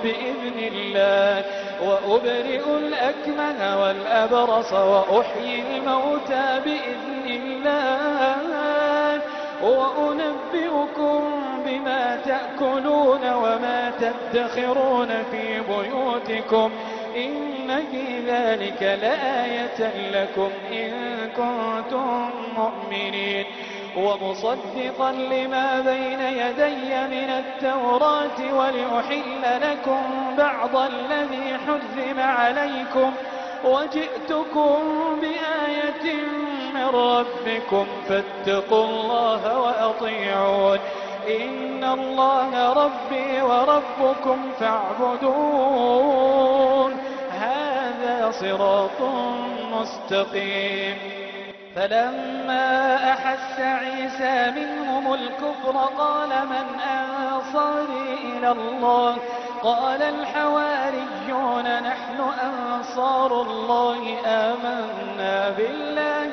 بإذن الله وأبرئ الأكمه والأبرص وأحيي الموتى بإذن الله وأنبئكم بما تأكلون وما تدخرون في بيوتكم إن في ذلك لآية لكم إن كنتم مؤمنين ومصدقا لما بين يدي من التوراة ولأحل لكم بعض الذي حرم عليكم وجئتكم بآية من ربكم فاتقوا الله وأطيعون إن الله ربي وربكم فاعبدون هذا صراط مستقيم فلما أحس عيسى منهم الكفر قال من أنصاري إلى الله قال الحواريون نحن أنصار الله آمنا بالله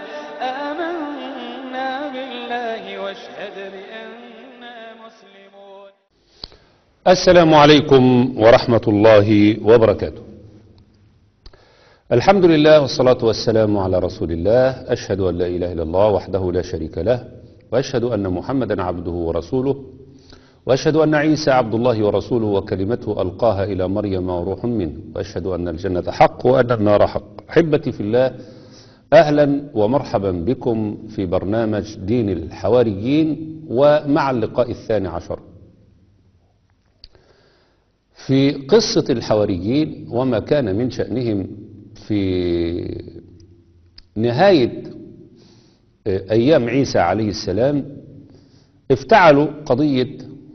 آمنا بالله واشهد بأننا مسلمون السلام عليكم ورحمة الله وبركاته الحمد لله والصلاة والسلام على رسول الله أشهد أن لا إله إلا الله وحده لا شريك له وأشهد أن محمدا عبده ورسوله وأشهد أن عيسى عبد الله ورسوله وكلمته ألقاها إلى مريم وروح منه وأشهد أن الجنة حق وأن النار حق أحبتي في الله أهلا ومرحبا بكم في برنامج دين الحواريين ومع اللقاء الثاني عشر في قصة الحواريين وما كان من شأنهم في نهاية أيام عيسى عليه السلام افتعلوا قضية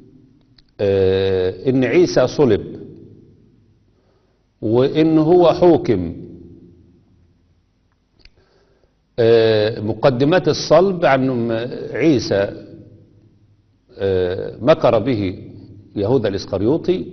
إن عيسى صلب وإن هو حوكم مقدمات الصلب عن عيسى مكر به يهوذا الإسخريوطي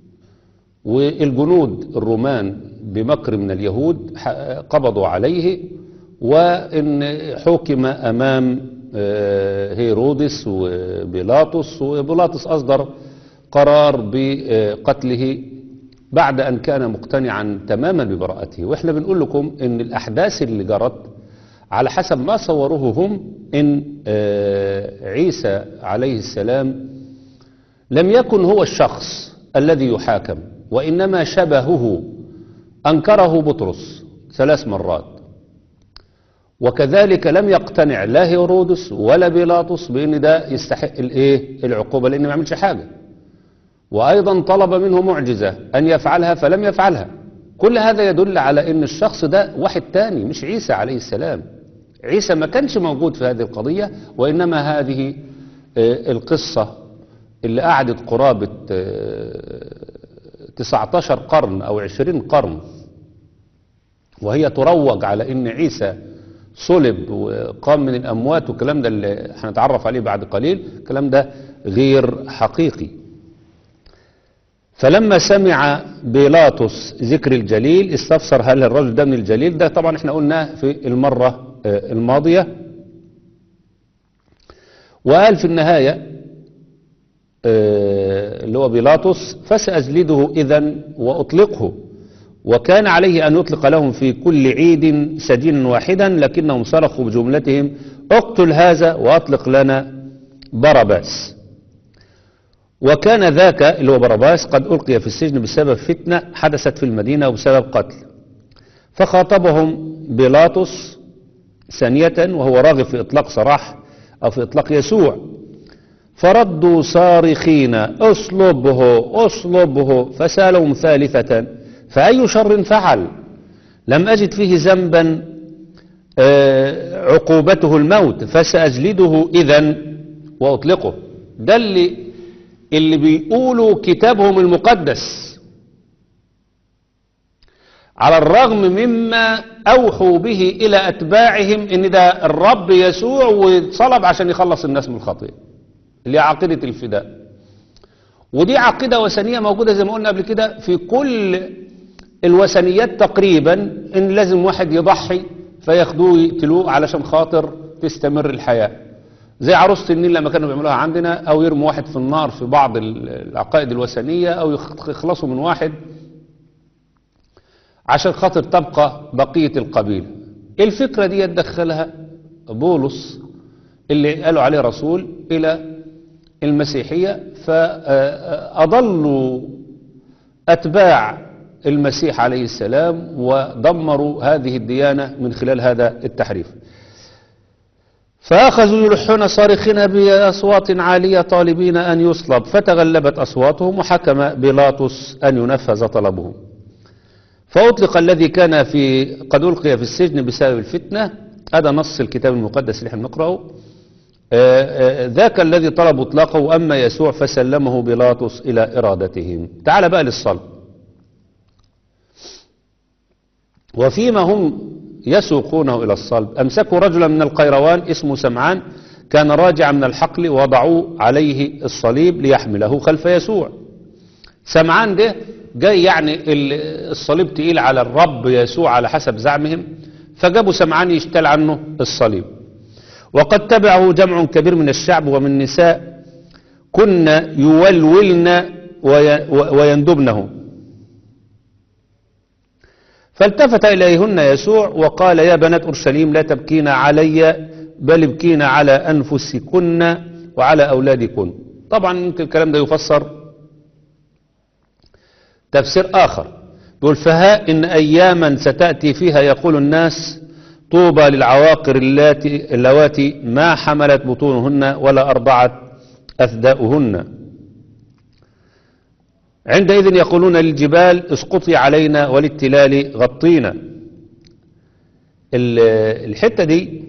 والجنود الرومان بمكر من اليهود قبضوا عليه وإن حكم أمام هيرودس وبيلاطس وبيلاطس أصدر قرار بقتله بعد أن كان مقتنعا تماما ببراءته وإحنا بنقول لكم إن الأحداث اللي جرت على حسب ما صوروه هم إن عيسى عليه السلام لم يكن هو الشخص الذي يحاكم وإنما شبهه أنكره بطرس ثلاث مرات وكذلك لم يقتنع لا هيرودس ولا بيلاطس بأن ده يستحق الايه العقوبة لأنه ما عملش حاجة وأيضا طلب منه معجزة أن يفعلها فلم يفعلها كل هذا يدل على أن الشخص ده واحد تاني مش عيسى عليه السلام عيسى ما كانش موجود في هذه القضية وإنما هذه القصة اللي قعدت قرابة 19 قرن أو 20 قرن وهي تروج على ان عيسى صلب وقام من الأموات والكلام ده اللي هنتعرف عليه بعد قليل الكلام ده غير حقيقي فلما سمع بيلاطس ذكر الجليل استفسر هل الرجل ده من الجليل ده طبعا احنا قلناه في المرة الماضية وقال في النهاية اللي هو بيلاطس فسأجلده إذا وأطلقه وكان عليه أن يطلق لهم في كل عيد سجينا واحدا لكنهم صرخوا بجملتهم اقتل هذا وأطلق لنا برباس وكان ذاك اللي هو برباس قد ألقي في السجن بسبب فتنة حدثت في المدينة وبسبب قتل فخاطبهم بيلاطس ثانية وهو راغب في إطلاق سراح أو في إطلاق يسوع فردوا صارخين اصلبه اصلبه فسالهم ثالثة فأي شر فعل لم أجد فيه ذنبا عقوبته الموت فسأجلده إذا وأطلقه ده اللي, اللي بيقولوا كتابهم المقدس على الرغم مما أوحوا به إلى أتباعهم إن ده الرب يسوع وصلب عشان يخلص الناس من الخطيئة اللي هي عقيدة الفداء ودي عقيدة وثنية موجودة زي ما قلنا قبل كده في كل الوثنيات تقريبا ان لازم واحد يضحي فياخدوه يقتلوه علشان خاطر تستمر الحياة زي عروسة النيل لما كانوا بيعملوها عندنا او يرموا واحد في النار في بعض ال- العقائد الوثنية او يخ- يخلصوا من واحد عشان خاطر تبقى بقية القبيلة الفكرة دي يدخلها بولس اللي قالوا عليه رسول إلى المسيحية فأضلوا أتباع المسيح عليه السلام ودمروا هذه الديانة من خلال هذا التحريف فأخذوا يلحون صارخين بأصوات عالية طالبين أن يصلب فتغلبت أصواتهم وحكم بيلاطس أن ينفذ طلبهم فأطلق الذي كان في قد ألقي في السجن بسبب الفتنة هذا نص الكتاب المقدس اللي احنا بنقرأه آه، آه، ذاك الذي طلب اطلاقه أما يسوع فسلمه بيلاطس إلى إرادتهم تعال بقى للصلب وفيما هم يسوقونه إلى الصلب أمسكوا رجلا من القيروان اسمه سمعان كان راجعا من الحقل ووضعوا عليه الصليب ليحمله خلف يسوع سمعان ده جاي يعني ال- الصليب تقيل على الرب يسوع على حسب زعمهم فجابوا سمعان يشتل عنه الصليب وقد تبعه جمع كبير من الشعب ومن النساء كن يولولن وي- ويندبنه فالتفت إليهن يسوع وقال يا بنات أورشليم لا تبكين علي بل ابكين على أنفسكن وعلى أولادكن طبعا يمكن الكلام ده يفسر تفسير آخر يقول فها إن أياما ستأتي فيها يقول الناس طوبى للعواقر اللاتي اللواتي ما حملت بطونهن ولا أرضعت أثداؤهن عندئذ يقولون للجبال اسقطي علينا وللتلال غطينا ال- الحتة دي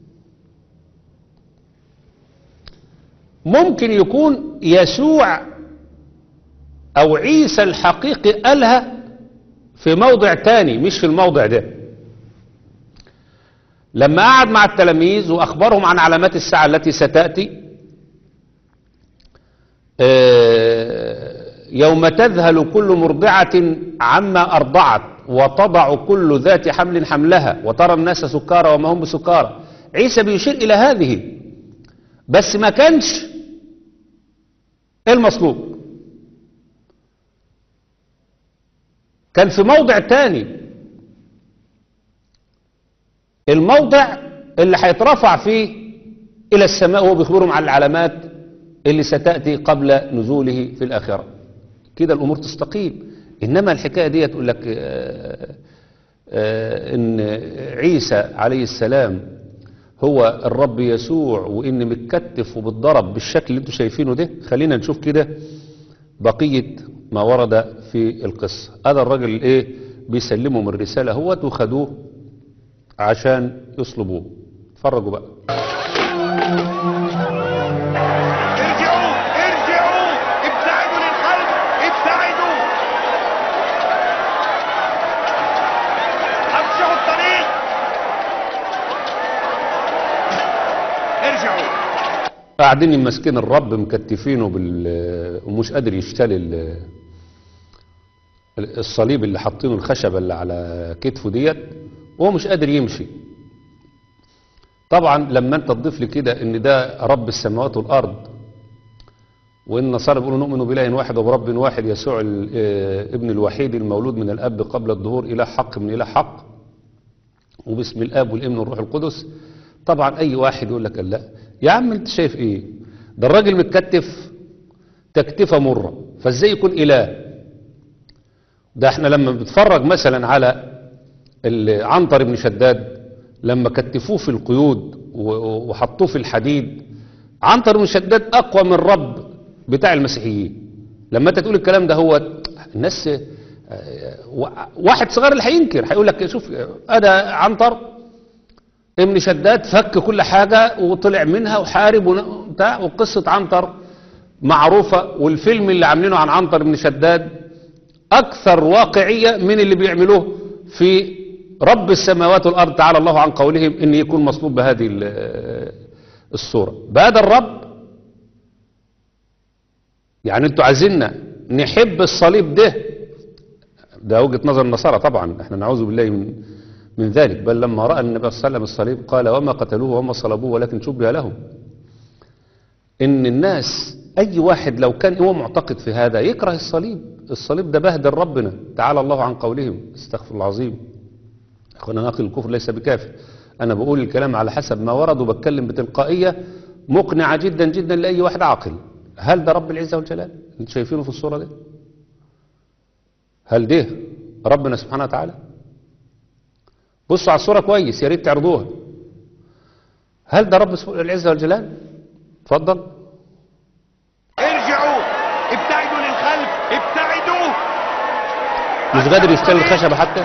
ممكن يكون يسوع او عيسى الحقيقي قالها في موضع تاني مش في الموضع ده لما قعد مع التلاميذ واخبرهم عن علامات الساعة التي ستأتي آه، يوم تذهل كل مرضعة عما أرضعت وتضع كل ذات حمل حملها وترى الناس سكارى وما هم بسكارى عيسى بيشير إلى هذه بس ما كانش المصلوب كان في موضع تاني الموضع اللي هيترفع فيه إلى السماء وهو بيخبرهم عن العلامات اللي ستأتي قبل نزوله في الآخرة كده الأمور تستقيم إنما الحكاية دي تقول لك آه، آه، إن عيسى عليه السلام هو الرب يسوع وإن متكتف وبالضرب بالشكل اللي انتم شايفينه ده خلينا نشوف كده بقية ما ورد في القصة هذا الراجل الايه بيسلمهم الرسالة هوت وخدوه عشان يصلبوه اتفرجوا بقى ارجعوا ارجعوا ابتعدوا للخلف ابتعدوا امشوا الطريق ارجعوا قاعدين ماسكين الرب مكتفينه بال ومش قادر يشتري ال- الصليب اللي حاطينه الخشبة اللي على كتفه ديت وهو مش قادر يمشي طبعا لما انت تضيف لي كده ان ده رب السماوات والارض وان النصارى بيقولوا نؤمن باله واحد وبرب واحد يسوع ال- آه، ابن الوحيد المولود من الاب قبل الظهور اله حق من اله حق وباسم الاب والابن والروح القدس طبعا اي واحد يقول لك لا يا عم انت شايف ايه ده الراجل متكتف تكتفه مره فازاي يكون اله ده احنا لما بنتفرج مثلا على ال- عنتر بن شداد لما كتفوه في القيود و- وحطوه في الحديد عنتر بن شداد اقوى من الرب بتاع المسيحيين لما انت تقول الكلام ده هو الناس آه، وا- واحد صغير اللي هينكر هيقول لك شوف ادا عنتر ابن شداد فك كل حاجة وطلع منها وحارب ون- بتاع وقصة عنتر معروفة والفيلم اللي عاملينه عن عنتر بن شداد أكثر واقعية من اللي بيعملوه في رب السماوات والأرض تعالى الله عن قولهم إن يكون مصلوب بهذه ال- الصورة بهذا الرب يعني انتوا عايزيننا نحب الصليب ده ده وجهة نظر النصارى طبعا احنا نعوذ بالله من من ذلك بل لما رأى النبي صلى الله عليه وسلم الصليب قال وما قتلوه وما صلبوه ولكن شبه لهم ان الناس اي واحد لو كان هو معتقد في هذا يكره الصليب الصليب ده بهدل ربنا تعالى الله عن قولهم استغفر الله العظيم اخوانا ناقل الكفر ليس بكافر انا بقول الكلام على حسب ما ورد وبتكلم بتلقائيه مقنعه جدا جدا لاي واحد عاقل هل ده رب العزه والجلال انتوا شايفينه في الصوره دي هل ده ربنا سبحانه وتعالى بصوا على الصوره كويس يا ريت تعرضوها هل ده رب سبحانه العزه والجلال اتفضل ارجعوا ابتعدوا للخلف ابتعدوا مش قادر يشتري الخشبه حتى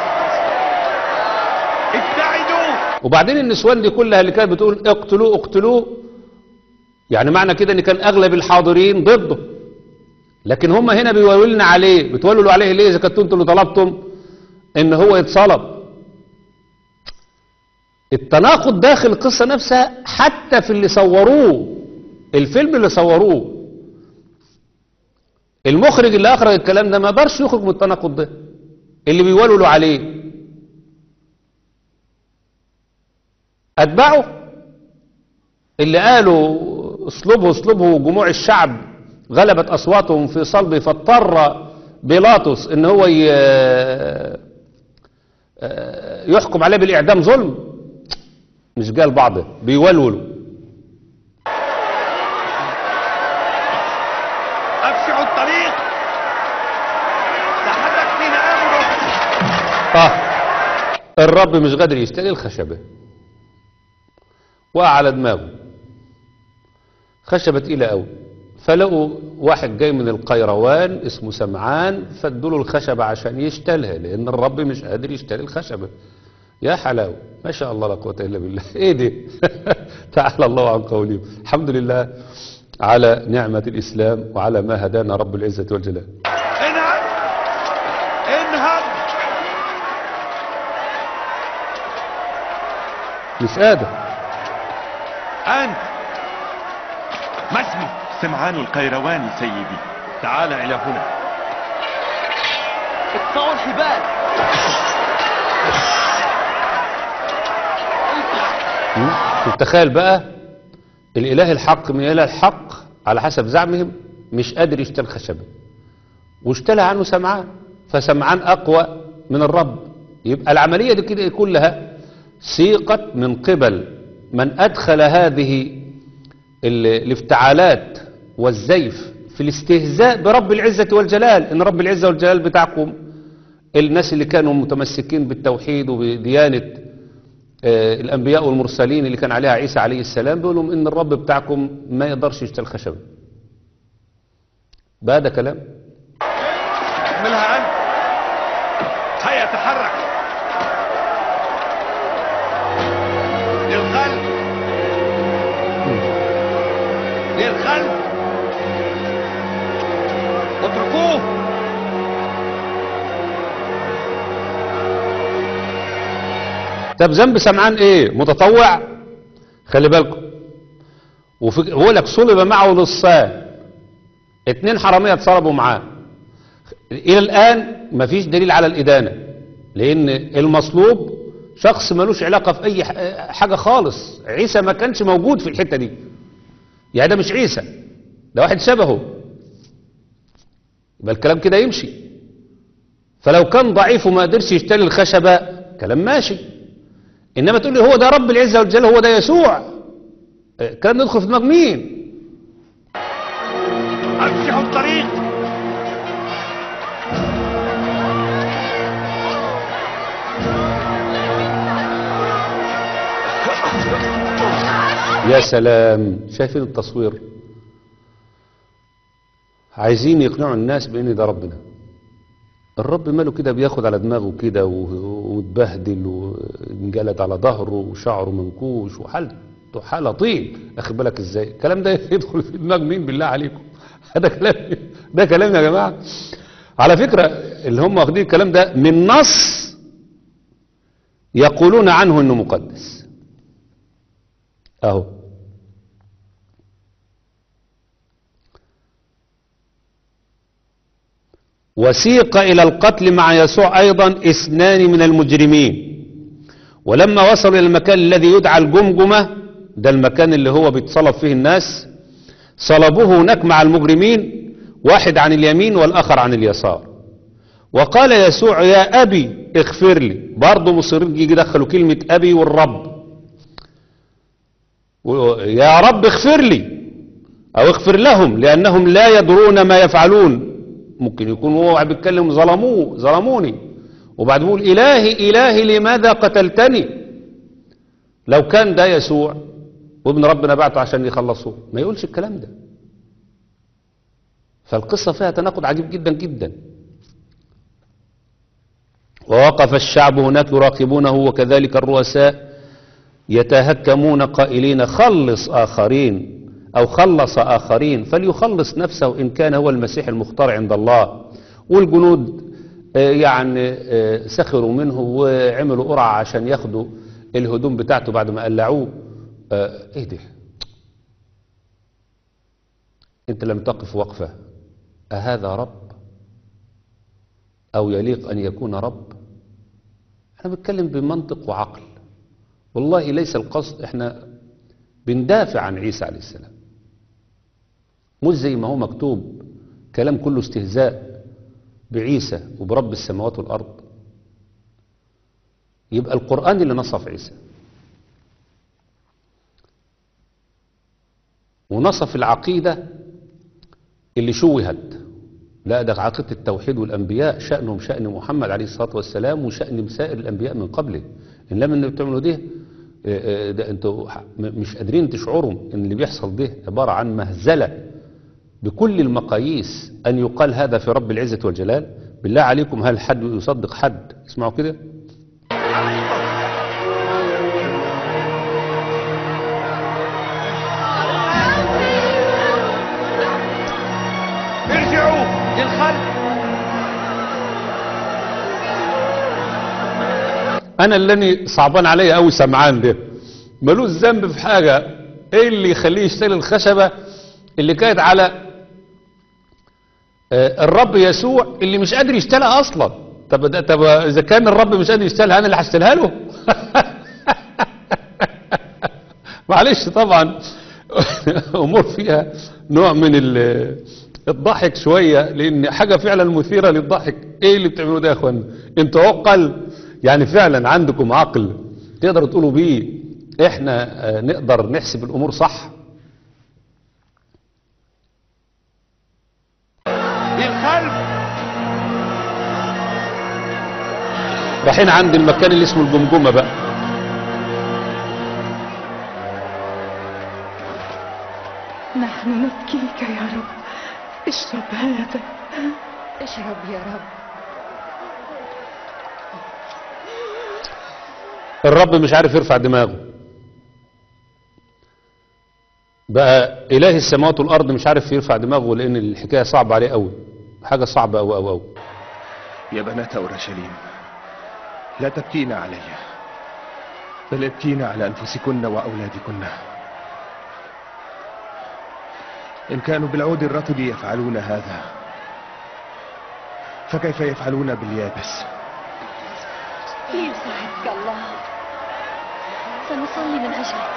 ابتعدوا وبعدين النسوان دي كلها اللي كانت بتقول اقتلوه اقتلوه يعني معنى كده ان كان اغلب الحاضرين ضده لكن هم هنا بيولوا لنا عليه بتولوا عليه ليه اذا كنتوا انتوا اللي طلبتم ان هو يتصلب التناقض داخل القصه نفسها حتى في اللي صوروه الفيلم اللي صوروه المخرج اللي اخرج الكلام ده ما قدرش يخرج من التناقض ده اللي بيولوا عليه اتباعه اللي قالوا اسلوبه اسلوبه جموع الشعب غلبت اصواتهم في صلبه فاضطر بيلاطس ان هو ي- يحكم عليه بالاعدام ظلم مش قال بعضه بيولولوا افشعوا الطريق تحرك حين امره اه الرب مش قادر يشتري الخشبة وقع على دماغه خشبة تقيلة قوي فلقوا واحد جاي من القيروان اسمه سمعان فادوا له الخشبة عشان يشتلها لأن الرب مش قادر يشتري الخشبة يا حلاوة ما شاء الله لا قوة إلا بالله إيه دي تعالى الله عن قولهم الحمد لله على نعمة الإسلام وعلى ما هدانا رب العزة والجلال انهض انهض مش قادر انت ما اسمه سمعان القيرواني سيدي تعال الى هنا اقطعوا الحبال شوف تخيل بقى الاله الحق من الاله الحق على حسب زعمهم مش قادر يشتري خشبه واشتلى عنه سمعان فسمعان اقوى من الرب يبقى العمليه دي كده كلها سيقت من قبل من ادخل هذه ال- الافتعالات والزيف في الاستهزاء برب العزه والجلال ان رب العزه والجلال بتاعكم الناس اللي كانوا متمسكين بالتوحيد وبديانه آه، الأنبياء والمرسلين اللي كان عليها عيسى عليه السلام بيقول لهم إن الرب بتاعكم ما يقدرش يشتري الخشبة بقى ده كلام اكملها انت هيا تحرك للخلف للخلف اتركوه طب ذنب سمعان ايه متطوع خلي بالكم وفي بقول لك صلب معه للصان اتنين حراميه اتصلبوا معاه الى الان مفيش دليل على الادانه لان المصلوب شخص ملوش علاقه في اي ح- حاجه خالص عيسى ما كانش موجود في الحته دي يعني ده مش عيسى ده واحد شبهه يبقى الكلام كده يمشي فلو كان ضعيف وما قدرش يشتري الخشبه كلام ماشي انما تقول لي هو ده رب العزه والجلال هو ده يسوع آه، كان ندخل في دماغ مين افشحوا الطريق يا سلام شايفين التصوير عايزين يقنعوا الناس بان ده ربنا الرب ماله كده بياخد على دماغه كده و- واتبهدل وانجلد على ظهره وشعره منكوش وحالته حاله طين اخد بالك ازاي الكلام ده يدخل في دماغ مين بالله عليكم هذا كلام ده كلام يا جماعه على فكره اللي هم واخدين الكلام ده من نص يقولون عنه انه مقدس اهو وسيق إلى القتل مع يسوع أيضا اثنان من المجرمين ولما وصلوا إلى المكان الذي يدعى الجمجمة ده المكان اللي هو بيتصلب فيه الناس صلبوه هناك مع المجرمين واحد عن اليمين والآخر عن اليسار وقال يسوع يا أبي اغفر لي برضه مصرين يجي يدخلوا كلمة أبي والرب و- يا رب اغفر لي أو اغفر لهم لأنهم لا يدرون ما يفعلون ممكن يكون هو قاعد بيتكلم ظلموه ظلموني وبعد بيقول إلهي إلهي لماذا قتلتني لو كان ده يسوع وابن ربنا بعته عشان يخلصوه ما يقولش الكلام ده فالقصة فيها تناقض عجيب جدا جدا ووقف الشعب هناك يراقبونه وكذلك الرؤساء يتهكمون قائلين خلص آخرين أو خلص آخرين فليخلص نفسه إن كان هو المسيح المختار عند الله والجنود آه، يعني آه، سخروا منه وعملوا قرعة عشان ياخدوا الهدوم بتاعته بعد ما قلعوه آه، ايه ده انت لم تقف وقفة أهذا رب أو يليق أن يكون رب احنا بنتكلم بمنطق وعقل والله ليس القصد احنا بندافع عن عيسى عليه السلام مش زي ما هو مكتوب كلام كله استهزاء بعيسى وبرب السماوات والأرض يبقى القرآن اللي نصف عيسى ونصف العقيدة اللي شوهت لا ده عقيدة التوحيد والأنبياء شأنهم شأن محمد عليه الصلاة والسلام وشأن سائر الأنبياء من قبله إن لم انتوا بتعملوا ده آه، آه، ده انتوا ح- م- مش قادرين تشعروا ان اللي بيحصل ده عبارة عن مهزلة بكل المقاييس أن يقال هذا في رب العزة والجلال بالله عليكم هل حد يصدق حد اسمعوا كده ارجعوا للخلف انا اللي صعبان عليا قوي سمعان ده ملوش ذنب في حاجه ايه اللي يخليه يشتري الخشبه اللي كانت على آه، الرب يسوع اللي مش قادر يشتريها اصلا طب ده طب اذا كان الرب مش قادر يشتريها انا اللي هشتريها له معلش طبعا امور فيها نوع من ال- الضحك شويه لان حاجه فعلا مثيره للضحك ايه اللي بتعملوه ده يا اخوانا انتوا عقل يعني فعلا عندكم عقل تقدروا تقولوا بيه احنا آه، نقدر نحسب الامور صح للخلف رايحين عند المكان اللي اسمه الجمجمه بقى نحن نبكيك يا رب اشرب هذا اشرب يا رب الرب مش عارف يرفع دماغه بقى إله السماوات والأرض مش عارف يرفع دماغه لأن الحكاية صعبة عليه قوي حاجة صعبة أوي أوي أوي يا بنات أورشليم لا تبكين علي بل ابكين على أنفسكن وأولادكن إن كانوا بالعود الرطب يفعلون هذا فكيف يفعلون باليابس يسعدك الله سنصلي من أجلك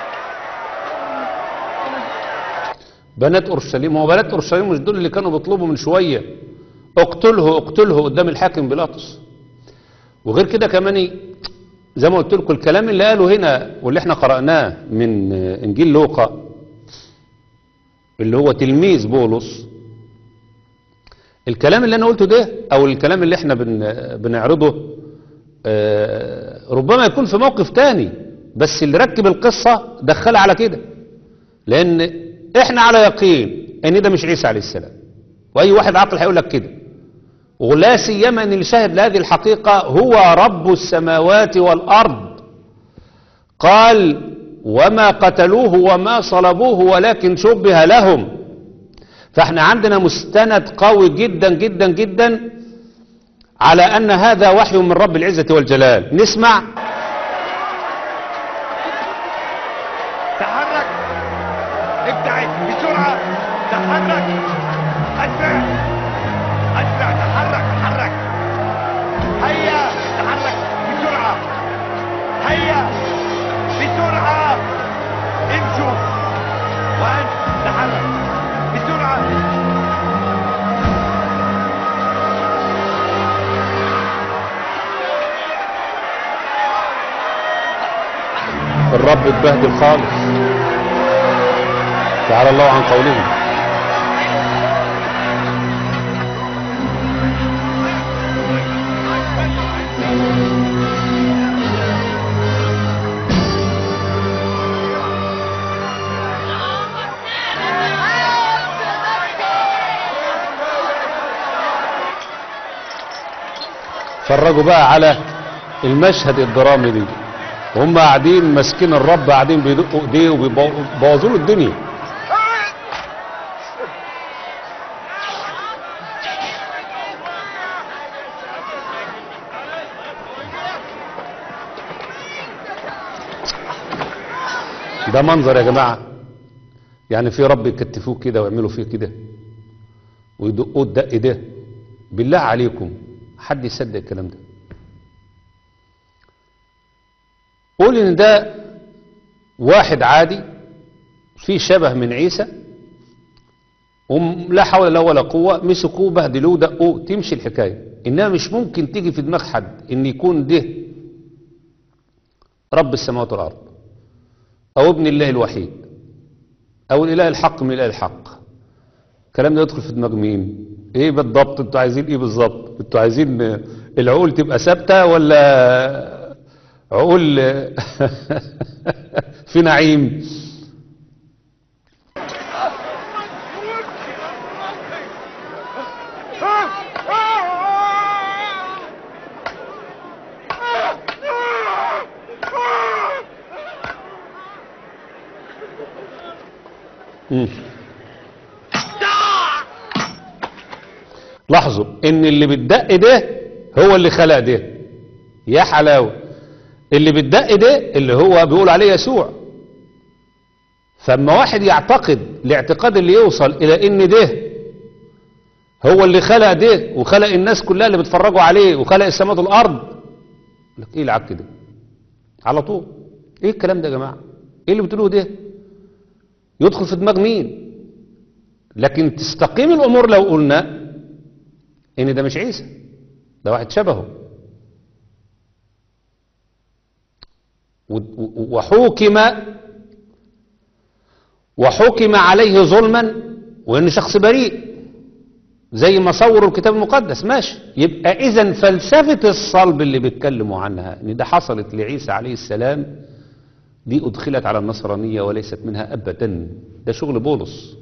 بنات أورشليم هو بنات أورشليم مش دول اللي كانوا بيطلبوا من شوية اقتله اقتله قدام الحاكم بيلاطس وغير كده كمان زي ما قلت لكم الكلام اللي قاله هنا واللي احنا قرأناه من آه، إنجيل لوقا اللي هو تلميذ بولس الكلام اللي انا قلته ده او الكلام اللي احنا بن بنعرضه آه، ربما يكون في موقف تاني بس اللي ركب القصة دخلها على كده لان احنا على يقين ان ده مش عيسى عليه السلام واي واحد عاقل هيقول لك كده ولا سيما ان اللي شاهد لهذه الحقيقة هو رب السماوات والارض قال وما قتلوه وما صلبوه ولكن شبه لهم فاحنا عندنا مستند قوي جدا جدا جدا على ان هذا وحي من رب العزة والجلال نسمع تحرك ابتعد بسرعة تحرك أسرع أسرع تحرك تحرك هيا تحرك بسرعة هيا بسرعة امشوا وأنت تحرك الرب اتبهدل خالص تعالى الله عن قولهم اتفرجوا بقى على المشهد الدرامي دي وهم قاعدين ماسكين الرب قاعدين بيدقوا ايديه وبيبوظوا له الدنيا ده منظر يا جماعة يعني في رب يكتفوه كده ويعملوا فيه كده ويدقوه الدق ده بالله عليكم حد يصدق الكلام ده قول ان ده واحد عادي فيه شبه من عيسى ولا حول له ولا قوة مسكوه بهدلوه دقوه تمشي الحكاية انها مش ممكن تيجي في دماغ حد ان يكون ده رب السماوات والارض او ابن الله الوحيد او الاله الحق من الاله الحق الكلام ده يدخل في دماغ مين ايه بالضبط انتوا عايزين ايه بالضبط انتوا عايزين العقول تبقى ثابته ولا عقول في نعيم مم. لاحظوا ان اللي بتدق ده هو اللي خلق ده يا حلاوه اللي بتدق ده اللي هو بيقول عليه يسوع فاما واحد يعتقد الاعتقاد اللي يوصل الى ان ده هو اللي خلق ده وخلق الناس كلها اللي بيتفرجوا عليه وخلق السماوات والارض لك ايه العك ده على طول ايه الكلام ده يا جماعه ايه اللي بتقولوه ده يدخل في دماغ مين لكن تستقيم الامور لو قلنا ان ده مش عيسى ده واحد شبهه وحكم وحكم عليه ظلما وان شخص بريء زي ما صوروا الكتاب المقدس ماشي يبقى اذا فلسفة الصلب اللي بيتكلموا عنها ان ده حصلت لعيسى عليه السلام دي ادخلت على النصرانية وليست منها ابدا ده شغل بولس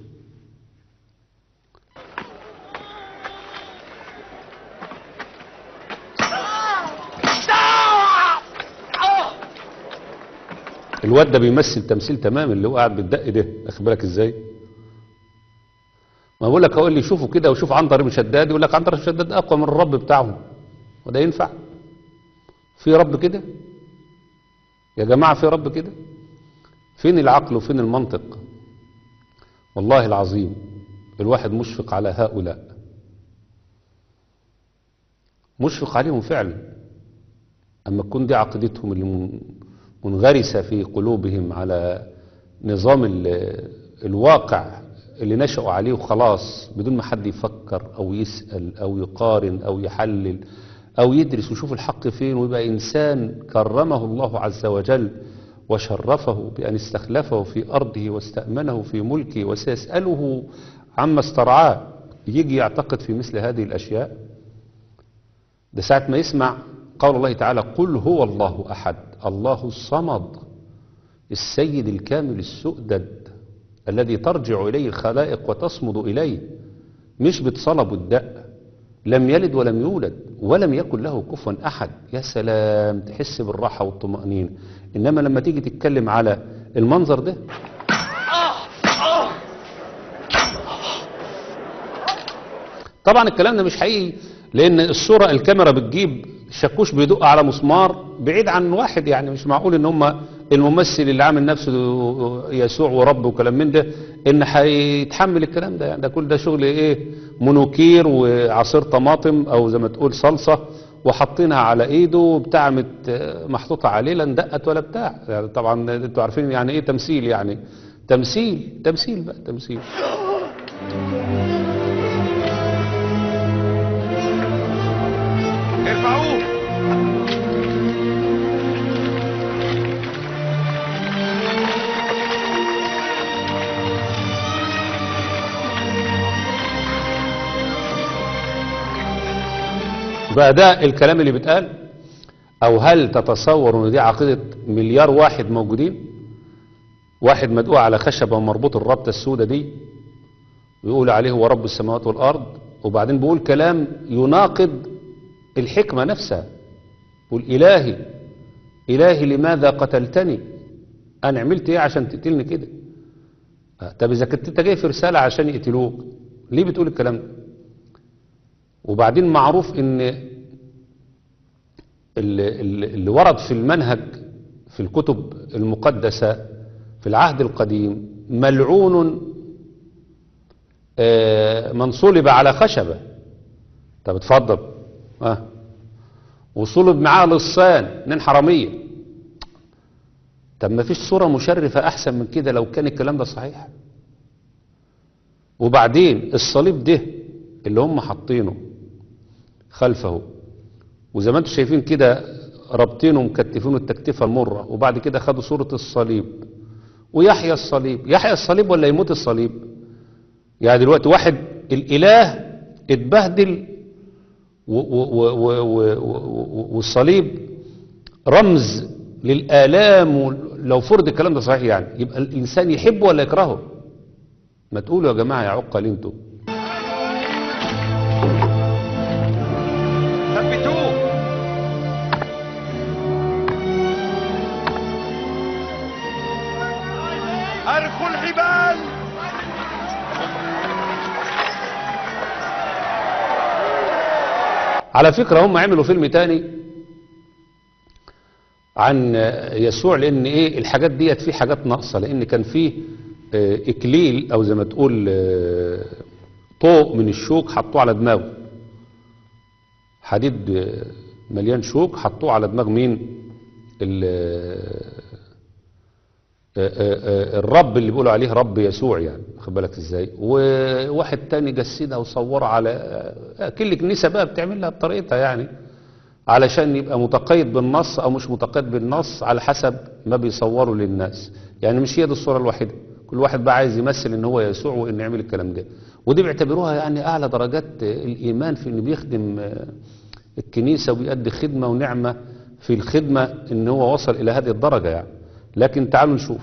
الواد ده بيمثل تمثيل تمام اللي هو قاعد بالدق ده واخد بالك ازاي ما بقول لك اقول لي شوفوا كده وشوف عنتر بن شداد يقول لك عنتر بن شداد اقوى من الرب بتاعهم وده ينفع في رب كده يا جماعه في رب كده فين العقل وفين المنطق والله العظيم الواحد مشفق على هؤلاء مشفق عليهم فعلا اما تكون دي عقيدتهم اللي منغرسة في قلوبهم على نظام الواقع اللي نشأوا عليه وخلاص بدون ما حد يفكر أو يسأل أو يقارن أو يحلل أو يدرس ويشوف الحق فين ويبقى إنسان كرمه الله عز وجل وشرفه بأن استخلفه في أرضه واستأمنه في ملكه وسيسأله عما استرعاه يجي يعتقد في مثل هذه الأشياء ده ساعة ما يسمع قول الله تعالى قل هو الله أحد الله الصمد السيد الكامل السؤدد الذي ترجع إليه الخلائق وتصمد إليه مش بتصلب الدق لم يلد ولم يولد ولم يكن له كفوا أحد يا سلام تحس بالراحة والطمأنينة إنما لما تيجي تتكلم على المنظر ده طبعا الكلام ده مش حقيقي لأن الصورة الكاميرا بتجيب شاكوش بيدق على مسمار بعيد عن واحد يعني مش معقول ان هم الممثل اللي عامل نفسه يسوع ورب وكلام من ده ان هيتحمل الكلام ده يعني ده كل ده شغل ايه منوكير وعصير طماطم او زي ما تقول صلصه وحاطينها على ايده وبتاع مت- محطوطه عليه لا اندقت ولا بتاع يعني طبعا انتوا عارفين يعني ايه تمثيل يعني تمثيل تمثيل بقى تمثيل ارفعوه بقى ده الكلام اللي بيتقال او هل تتصور ان دي عقيدة مليار واحد موجودين واحد مدقوع على خشبة ومربوط الربطة السوداء دي ويقول عليه هو رب السماوات والارض وبعدين بيقول كلام يناقض الحكمة نفسها يقول الهي الهي لماذا قتلتني انا عملت ايه عشان تقتلني كده آه، طب اذا كنت انت جاي في رسالة عشان يقتلوك ليه بتقول الكلام ده وبعدين معروف ان اللي, اللي اللي ورد في المنهج في الكتب المقدسة في العهد القديم ملعون آه، من صلب على خشبة طب اتفضل اه وصلب معاه لصان اتنين حرامية طب ما فيش صورة مشرفة أحسن من كده لو كان الكلام ده صحيح وبعدين الصليب ده اللي هم حاطينه خلفه وزي ما انتم شايفين كده رابطينه ومكتفينه التكتيفه المره وبعد كده خدوا صوره الصليب ويحيى الصليب يحيى الصليب ولا يموت الصليب يعني دلوقتي واحد الاله اتبهدل و- و- و- و- و- و- والصليب رمز للآلام لو فرض الكلام ده صحيح يعني يبقى الإنسان يحبه ولا يكرهه ما تقولوا يا جماعة يا عقل انتوا ثبتوه أرخوا الحبال على فكرة هم عملوا فيلم تاني عن يسوع لان ايه الحاجات ديت في حاجات ناقصة لان كان فيه آه، اكليل او زي ما تقول آه، طوق من الشوك حطوه على دماغه حديد آه، مليان شوك حطوه على دماغ مين ال- آه، آه، آه، الرب اللي بيقولوا عليه رب يسوع يعني واخد بالك ازاي وواحد تاني جسدها وصورها على آه، كل كنيسة بقى بتعملها بطريقتها يعني علشان يبقى متقيد بالنص او مش متقيد بالنص على حسب ما بيصوروا للناس يعني مش هي دي الصورة الوحيدة كل واحد بقى عايز يمثل ان هو يسوع وان يعمل الكلام ده ودي بيعتبروها يعني اعلى درجات الايمان في انه بيخدم آه، الكنيسة وبيأدي خدمة ونعمة في الخدمة ان هو وصل الى هذه الدرجة يعني لكن تعالوا نشوف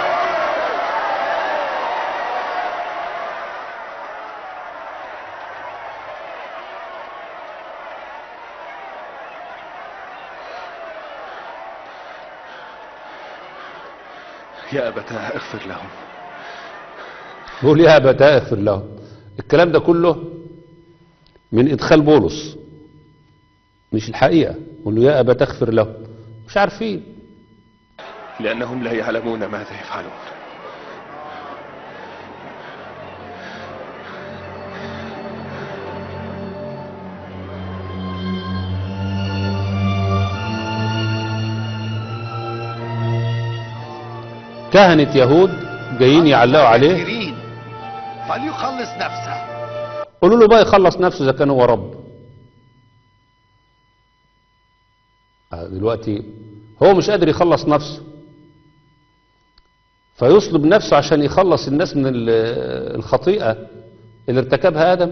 يا أبتاه اغفر لهم بيقول يا أبتاه اغفر لهم الكلام ده كله من إدخال بولس مش الحقيقة يقول له يا أبتاه اغفر لهم مش عارفين لأنهم لا يعلمون ماذا يفعلون كهنة يهود جايين يعلقوا عليه كثيرين فليخلص نفسه قولوا له بقى يخلص نفسه إذا كان هو رب آه، دلوقتي هو مش قادر يخلص نفسه فيصلب نفسه عشان يخلص الناس من ال- الخطيئة اللي ارتكبها آدم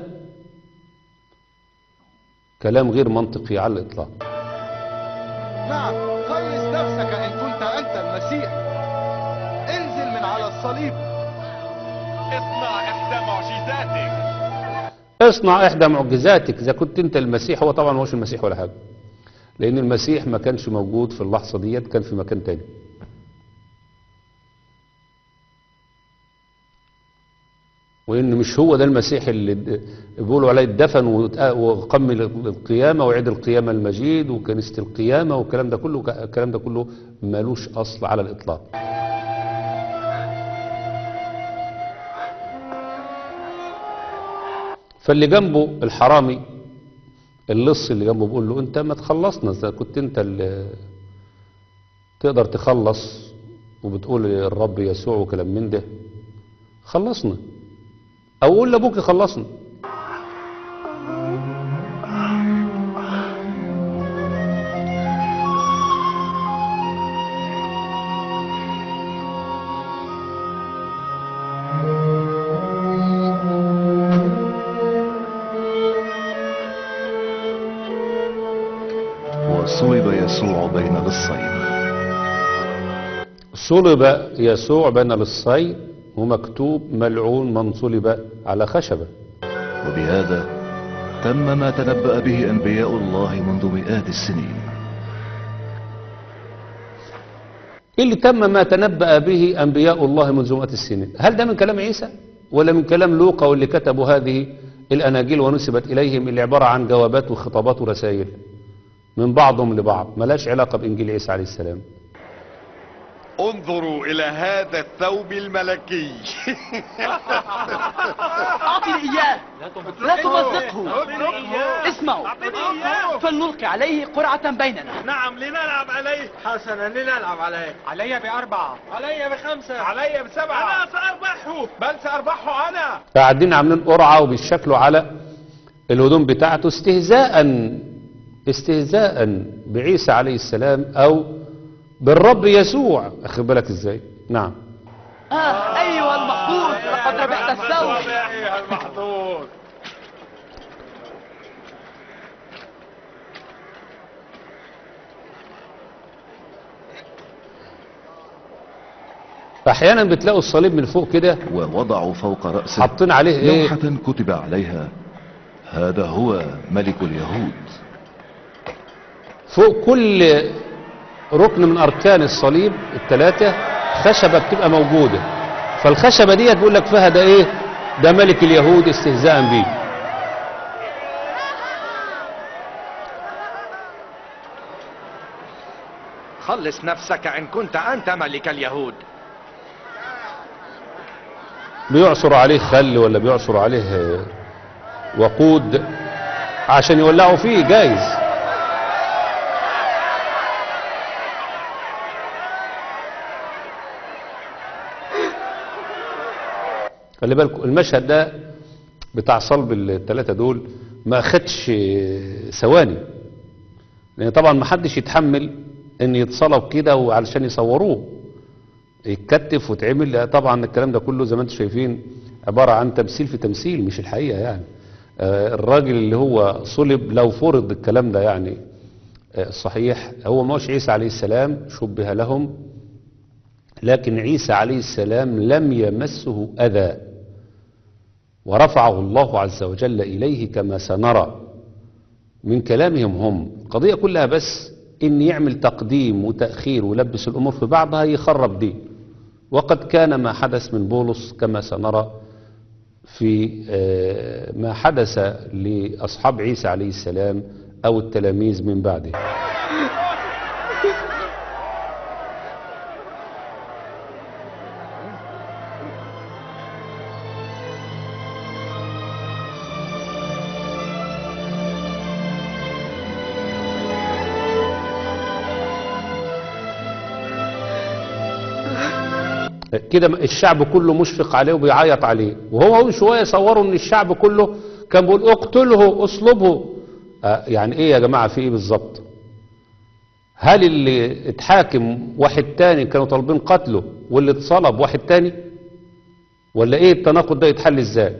كلام غير منطقي على الإطلاق نعم خلص نفسك إن كنت أنت المسيح انزل من على الصليب اصنع إحدى معجزاتك اصنع إحدى معجزاتك إذا كنت أنت المسيح هو طبعا ما هوش المسيح ولا حاجة لأن المسيح ما كانش موجود في اللحظة ديت كان في مكان تاني وإن مش هو ده المسيح اللي د- بيقولوا عليه اتدفن واتق- وقام القيامة وعيد القيامة المجيد وكنيسة القيامة والكلام ده كله الكلام ده كله مالوش أصل على الإطلاق فاللي جنبه الحرامي اللص اللي جنبه بيقول له انت ما تخلصنا اذا كنت انت اللي تقدر تخلص وبتقول الرب يسوع وكلام من ده خلصنا او قول لابوك يخلصنا وصلب يسوع بين لصين صلب يسوع بين للصين ومكتوب ملعون من صلب على خشبة وبهذا تم ما تنبأ به أنبياء الله منذ مئات السنين اللي تم ما تنبأ به أنبياء الله منذ مئات السنين هل ده من كلام عيسى ولا من كلام لوقا واللي كتبوا هذه الأناجيل ونسبت إليهم اللي عبارة عن جوابات وخطابات ورسائل من بعضهم لبعض ملاش علاقة بإنجيل عيسى عليه السلام انظروا الى هذا الثوب الملكي أعطني إياه لا تمزقه اسمعوا فلنلقي عليه قرعة بيننا نعم لنلعب عليه حسنا لنلعب عليه علي بأربعة علي بخمسة علي بسبعة أنا سأربحه بل سأربحه أنا قاعدين عاملين قرعة وبيشكلوا على الهدوم بتاعته استهزاء استهزاء بعيسى عليه السلام أو بالرب يسوع أخد بالك إزاي نعم آه أيها المحظوظ لقد ربحت الثوب أيها المحظوظ فأحيانا بتلاقوا الصليب من فوق كده ووضعوا فوق رأسه حاطين عليه إيه لوحة كتب عليها هذا هو ملك اليهود فوق كل ركن من أركان الصليب الثلاثة خشبة بتبقى موجودة فالخشبة ديت بيقول لك فيها ده إيه ده ملك اليهود استهزاء بيه خلص نفسك إن كنت أنت ملك اليهود بيعصر عليه خل ولا بيعصر عليه آه، وقود عشان يولعوا فيه جايز خلي بالكم المشهد ده بتاع صلب الثلاثة دول ما خدش آه، ثواني لان طبعا ما حدش يتحمل ان يتصلب كده وعلشان يصوروه يتكتف وتعمل لا طبعا الكلام ده كله زي ما انتم شايفين عبارة عن تمثيل في تمثيل مش الحقيقة يعني آه، الراجل اللي هو صلب لو فرض الكلام ده يعني آه، صحيح هو مش عيسى عليه السلام شبه لهم لكن عيسى عليه السلام لم يمسه أذى ورفعه الله عز وجل إليه كما سنرى من كلامهم هم القضية كلها بس إن يعمل تقديم وتأخير ويلبس الأمور في بعضها يخرب دين وقد كان ما حدث من بولس كما سنرى في آه، ما حدث لأصحاب عيسى عليه السلام أو التلاميذ من بعده كده الشعب كله مشفق عليه وبيعيط عليه وهو شوية صوروا ان الشعب كله كان بيقول اقتله اصلبه آه، يعني ايه يا جماعة في ايه بالظبط هل اللي اتحاكم واحد تاني كانوا طالبين قتله واللي اتصلب واحد تاني ولا ايه التناقض ده يتحل ازاي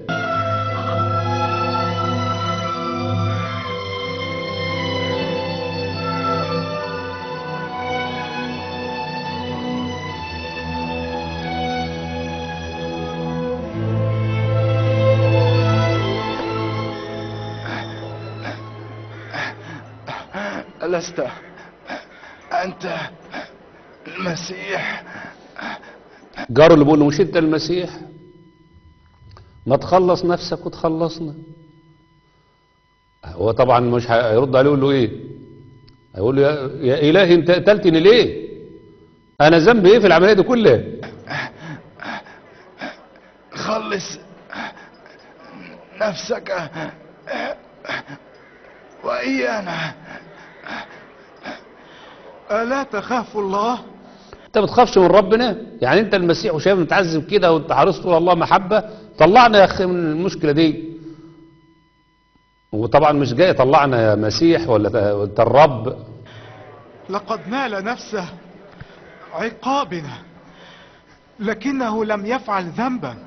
ألست أنت المسيح جاره اللي بيقول له مش انت المسيح ما تخلص نفسك وتخلصنا هو طبعا مش هيرد عليه يقول له ايه هيقول له يا, يا الهي انت قتلتني ليه انا ذنبي ايه في العمليه دي كلها خلص نفسك وإيانا ألا تخاف الله انت ما بتخافش من ربنا يعني انت المسيح وشايف متعذب كده وانت حريص تقول الله محبه طلعنا يا اخي من المشكله دي وطبعا مش جاي طلعنا يا مسيح ولا انت الرب لقد نال نفسه عقابنا لكنه لم يفعل ذنبا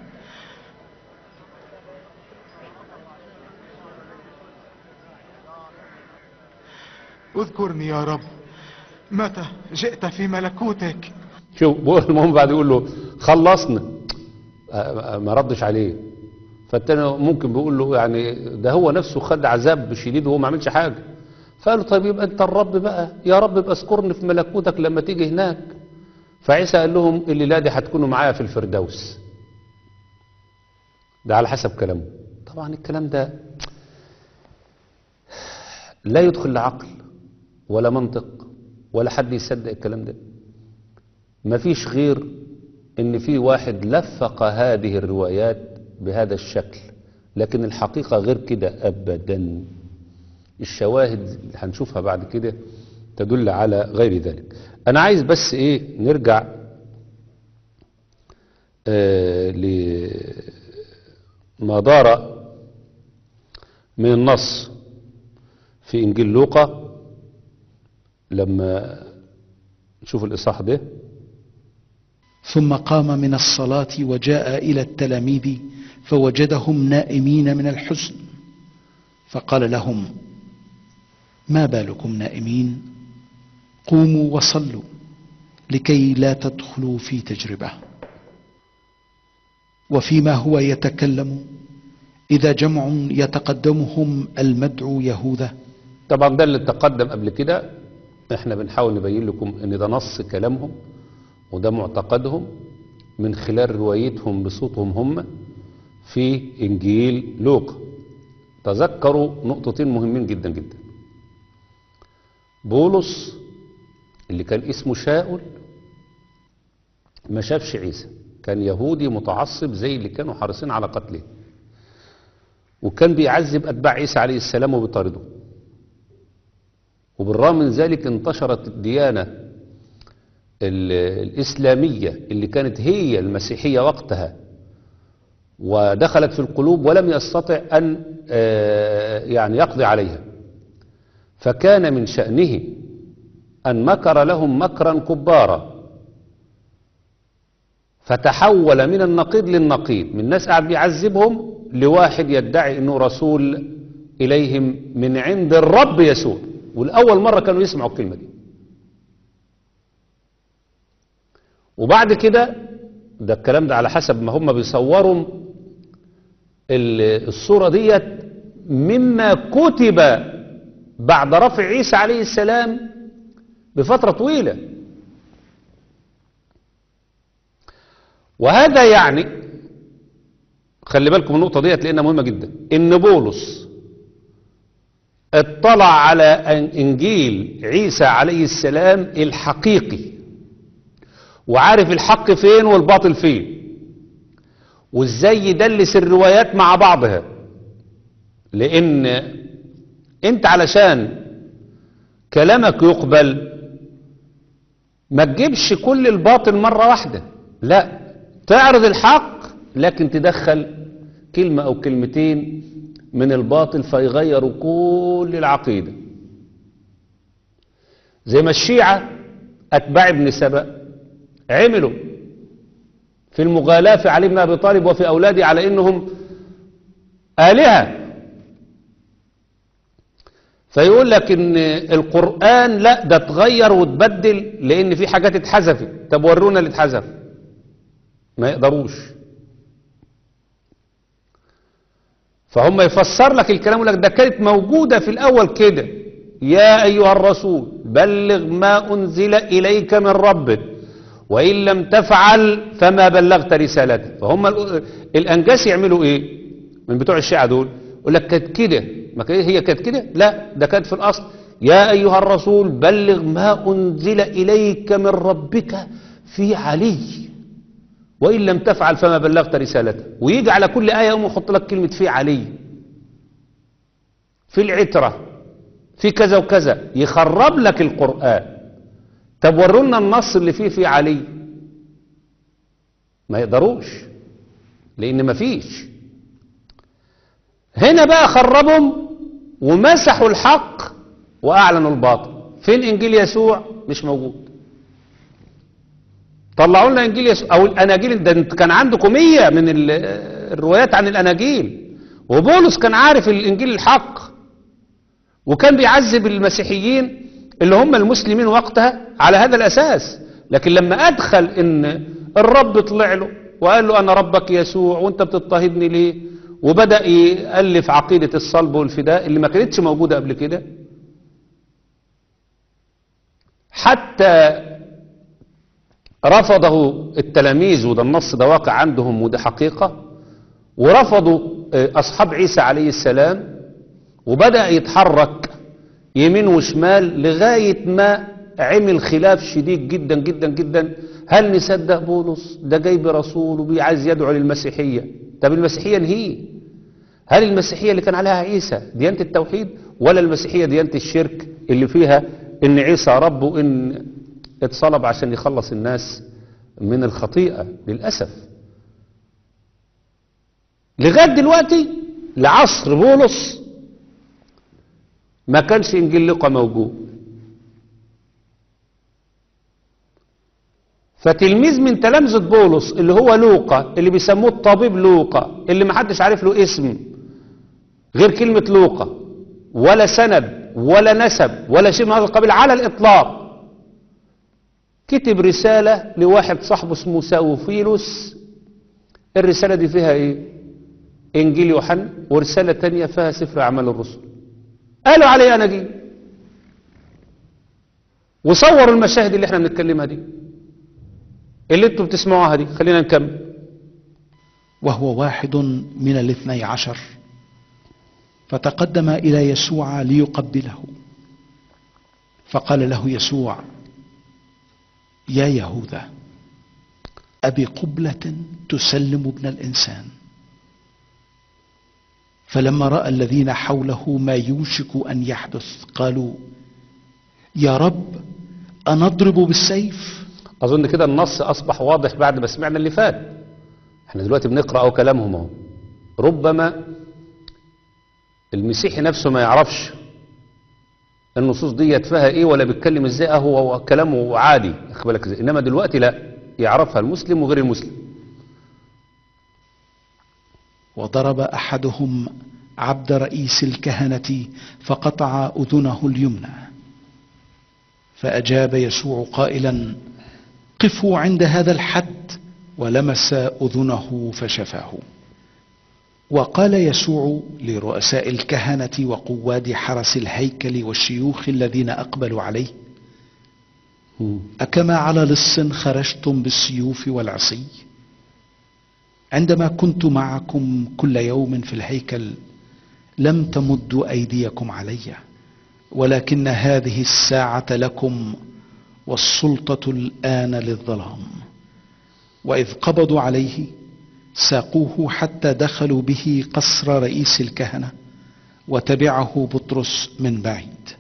اذكرني يا رب متى جئت في ملكوتك شوف بقول المهم بعد يقول له خلصنا آه، آه، ما ردش عليه فالتاني ممكن بيقول له يعني ده هو نفسه خد عذاب شديد وهو ما عملش حاجه فقال له طيب يبقى انت الرب بقى يا رب يبقى اذكرني في ملكوتك لما تيجي هناك فعيسى قال لهم الليله دي هتكونوا معايا في الفردوس ده على حسب كلامه طبعا الكلام ده لا يدخل لا عقل ولا منطق ولا حد يصدق الكلام ده مفيش غير ان في واحد لفق هذه الروايات بهذا الشكل لكن الحقيقة غير كده ابدا الشواهد اللي هنشوفها بعد كده تدل على غير ذلك انا عايز بس ايه نرجع آه لما دار من النص في انجيل لوقا لما نشوف الاصحاح ده ثم قام من الصلاة وجاء إلى التلاميذ فوجدهم نائمين من الحزن فقال لهم ما بالكم نائمين قوموا وصلوا لكي لا تدخلوا في تجربة وفيما هو يتكلم إذا جمع يتقدمهم المدعو يهوذا طبعا ده اللي تقدم قبل كده احنا بنحاول نبين لكم ان ده نص كلامهم وده معتقدهم من خلال روايتهم بصوتهم هم في انجيل لوقا تذكروا نقطتين مهمين جدا جدا بولس اللي كان اسمه شاول ما شافش عيسى كان يهودي متعصب زي اللي كانوا حريصين على قتله وكان بيعذب اتباع عيسى عليه السلام وبيطارده وبالرغم من ذلك انتشرت الديانه الإسلامية اللي كانت هي المسيحية وقتها ودخلت في القلوب ولم يستطع أن يعني يقضي عليها فكان من شأنه أن مكر لهم مكرا كبارا فتحول من النقيض للنقيض من ناس قاعد بيعذبهم لواحد يدعي أنه رسول إليهم من عند الرب يسوع والأول مرة كانوا يسمعوا الكلمة دي وبعد كده ده الكلام ده على حسب ما هم بيصوروا الصورة ديت مما كتب بعد رفع عيسى عليه السلام بفترة طويلة وهذا يعني خلي بالكم النقطة ديت لأنها مهمة جدا إن بولس اطلع على إنجيل عيسى عليه السلام الحقيقي وعارف الحق فين والباطل فين وازاي يدلس الروايات مع بعضها لان انت علشان كلامك يقبل ما تجيبش كل الباطل مرة واحدة لا تعرض الحق لكن تدخل كلمة او كلمتين من الباطل فيغيروا كل العقيدة زي ما الشيعة اتباع ابن سبأ عملوا في المغالاة في علي بن أبي طالب وفي أولاده على إنهم آلهة فيقول لك إن القرآن لا ده اتغير واتبدل لأن في حاجات اتحذفت طب ورونا اللي اتحذف ما يقدروش فهم يفسر لك الكلام يقول لك ده كانت موجودة في الأول كده يا أيها الرسول بلغ ما أنزل إليك من ربك وإن لم تفعل فما بلغت رسالته فهم الأنجاس يعملوا إيه من بتوع الشيعة دول يقول لك كانت كده ما هي كانت كده لا ده كانت في الأصل يا أيها الرسول بلغ ما أنزل إليك من ربك في علي وإن لم تفعل فما بلغت رسالته ويجي على كل آية يقوم يحط لك كلمة في علي في العترة في كذا وكذا يخرب لك القرآن طب ورونا النص اللي فيه في علي ما يقدروش لان ما فيش هنا بقى خربهم ومسحوا الحق واعلنوا الباطل فين انجيل يسوع مش موجود طلعوا لنا انجيل يسوع او الاناجيل ده كان عندكم 100 من الروايات عن الاناجيل وبولس كان عارف الانجيل الحق وكان بيعذب المسيحيين اللي هم المسلمين وقتها على هذا الأساس لكن لما أدخل إن الرب طلع له وقال له أنا ربك يسوع وأنت بتضطهدني ليه وبدأ يألف عقيدة الصلب والفداء اللي ما كانتش موجودة قبل كده حتى رفضه التلاميذ وده النص ده واقع عندهم وده حقيقة ورفضوا أصحاب عيسى عليه السلام وبدأ يتحرك يمين وشمال لغاية ما عمل خلاف شديد جدا جدا جدا هل نصدق بولس ده جاي برسول وبيعايز يدعو للمسيحية طب المسيحية نهي هل المسيحية اللي كان عليها عيسى ديانة التوحيد ولا المسيحية ديانة الشرك اللي فيها ان عيسى رب وان اتصلب عشان يخلص الناس من الخطيئة للأسف لغاية دلوقتي لعصر بولس ما كانش انجيل لوقا موجود فتلميذ من تلامذة بولس اللي هو لوقا اللي بيسموه الطبيب لوقا اللي ما حدش عارف له اسم غير كلمة لوقا ولا سند ولا نسب ولا شيء من هذا القبيل على الإطلاق كتب رسالة لواحد صاحبه اسمه ساوفيلوس الرسالة دي فيها ايه انجيل يوحنا ورسالة تانية فيها سفر اعمال الرسل قالوا عليه اناجيل وصوروا المشاهد اللي احنا بنتكلمها دي اللي انتم بتسمعوها دي خلينا نكمل وهو واحد من الاثني عشر فتقدم إلى يسوع ليقبله فقال له يسوع يا يهوذا أبي قبلة تسلم ابن الإنسان فلما رأى الذين حوله ما يوشك أن يحدث قالوا يا رب أنضرب بالسيف أظن كده النص أصبح واضح بعد ما سمعنا اللي فات احنا دلوقتي بنقرأ أو كلامهم اهو ربما المسيحي نفسه ما يعرفش النصوص دي فيها ايه ولا بيتكلم ازاي اه هو كلامه عادي اخد بالك ازاي انما دلوقتي لا يعرفها المسلم وغير المسلم وضرب أحدهم عبد رئيس الكهنة فقطع أذنه اليمنى فأجاب يسوع قائلا قفوا عند هذا الحد ولمس أذنه فشفاه وقال يسوع لرؤساء الكهنة وقواد حرس الهيكل والشيوخ الذين أقبلوا عليه أكما على لص خرجتم بالسيوف والعصي عندما كنت معكم كل يوم في الهيكل لم تمدوا أيديكم علي ولكن هذه الساعة لكم والسلطة الآن للظلام وإذ قبضوا عليه ساقوه حتى دخلوا به قصر رئيس الكهنة وتبعه بطرس من بعيد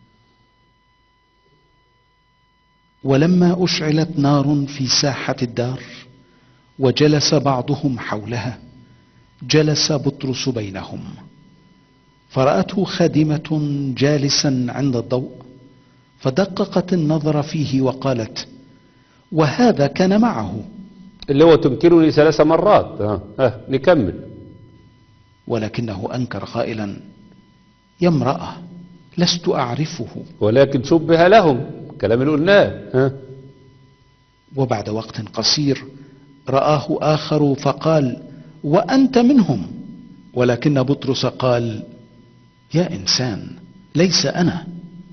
ولما أشعلت نار في ساحة الدار وجلس بعضهم حولها جلس بطرس بينهم فرأته خادمة جالسا عند الضوء فدققت النظر فيه وقالت وهذا كان معه اللي هو تنكرني ثلاث مرات اه, آه نكمل ولكنه أنكر قائلا يا امرأة لست أعرفه ولكن شبه لهم كلام اللي قلناه ها وبعد وقت قصير رآه آخر فقال وأنت منهم ولكن بطرس قال يا إنسان ليس أنا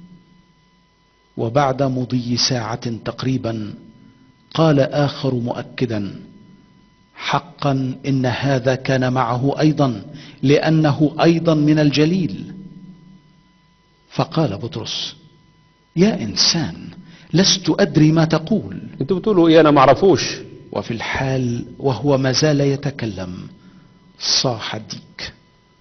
وبعد مضي ساعة تقريبا قال آخر مؤكدا حقا إن هذا كان معه أيضا لأنه أيضا من الجليل فقال بطرس يا إنسان لست أدري ما تقول انتوا بتقولوا ايه انا معرفوش وفي الحال وهو ما زال يتكلم صاح الديك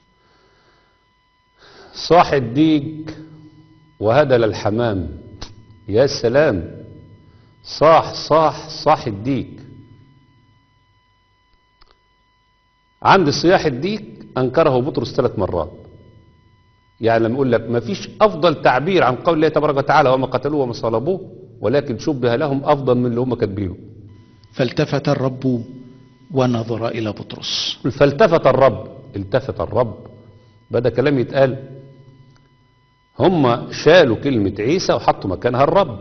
صاح الديك وهدل الحمام يا سلام صاح صاح صاح الديك عند صياح الديك أنكره بطرس ثلاث مرات يعني لما يقول لك ما فيش أفضل تعبير عن قول الله تبارك وتعالى وما قتلوه وما صلبوه ولكن شبه لهم أفضل من اللي هم كاتبينه فالتفت الرب ونظر إلى بطرس فالتفت الرب التفت الرب بدأ كلام يتقال هم شالوا كلمة عيسى وحطوا مكانها الرب